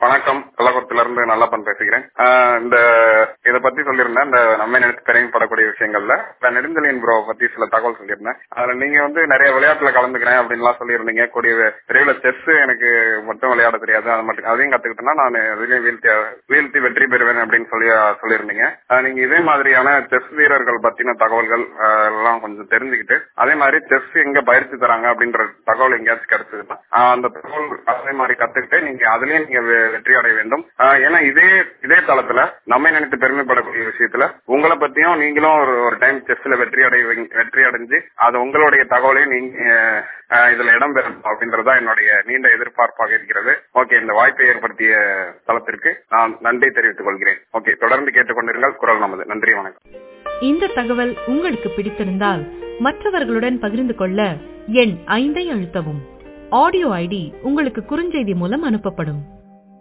வணக்கம் கள்ளக்குளத்துல இருந்து நல்லப்பன் பேசுகிறேன் ஆஹ் இந்த இத பத்தி சொல்லியிருந்தேன் இந்த நம்ம நினைத்து பெருமைப்படக்கூடிய விஷயங்கள்ல இந்த நெடுஞ்சலியன் ப்ரோ பத்தி சில தகவல் சொல்லியிருந்தேன் அதுல நீங்க வந்து நிறைய விளையாட்டுல கலந்துக்கிறேன் அப்படின்லாம் சொல்லியிருந்தீங்க கூடிய விரைவில் செஸ் எனக்கு மட்டும் விளையாட தெரியாது அது மட்டும் அதையும் கத்துக்கிட்டேன்னா நான் அதுலயும் வீழ்த்தி வீழ்த்தி வெற்றி பெறுவேன் அப்படின்னு சொல்லி ஆஹ் சொல்லியிருந்தீங்க ஆஹ் நீங்க இதே மாதிரியான செஸ் வீரர்கள் பத்தின தகவல்கள் ஆஹ் எல்லாம் கொஞ்சம் தெரிஞ்சுக்கிட்டு அதே மாதிரி செஸ் எங்க பயிற்சி தராங்க அப்படின்ற தகவல் எங்கேயாச்சும் கிடைச்சதுன்னா ஆஹ் அந்த தகவல் அதே மாதிரி கத்துக்கிட்டு நீங்க அதுலயும் நீங்க வெ- வெற்றி அடைய வேண்டும் ஆஹ் ஏன்னா இதே இதே தளத்துல நம்ம நினைத்து பெருமைப்படக்கூடிய விஷயத்துல உங்களை பத்தியும் நீங்களும் ஒரு ஒரு டைம் செஸ்ல வெற்றி அடைய வெற்றி அடைஞ்சு அது உங்களுடைய தகவலையும் நீங்க ஆஹ் இதுல இடம்பெறும் அப்படின்றதா என்னுடைய நீண்ட எதிர்பார்ப்பாக இருக்கிறது ஓகே இந்த வாய்ப்பை ஏற்படுத்திய தளத்திற்கு நான் நன்றி தெரிவித்துக் கொள்கிறேன் ஓகே தொடர்ந்து கேட்டுக்கொண்டிருங்கள் குரல் நமது நன்றி வணக்கம் இந்த தகவல் உங்களுக்கு பிடித்திருந்தால் மற்றவர்களுடன் பகிர்ந்து கொள்ள எண் ஐந்தை அழுத்தவும் ஆடியோ ஐடி உங்களுக்கு குறுஞ்செய்தி மூலம் அனுப்பப்படும்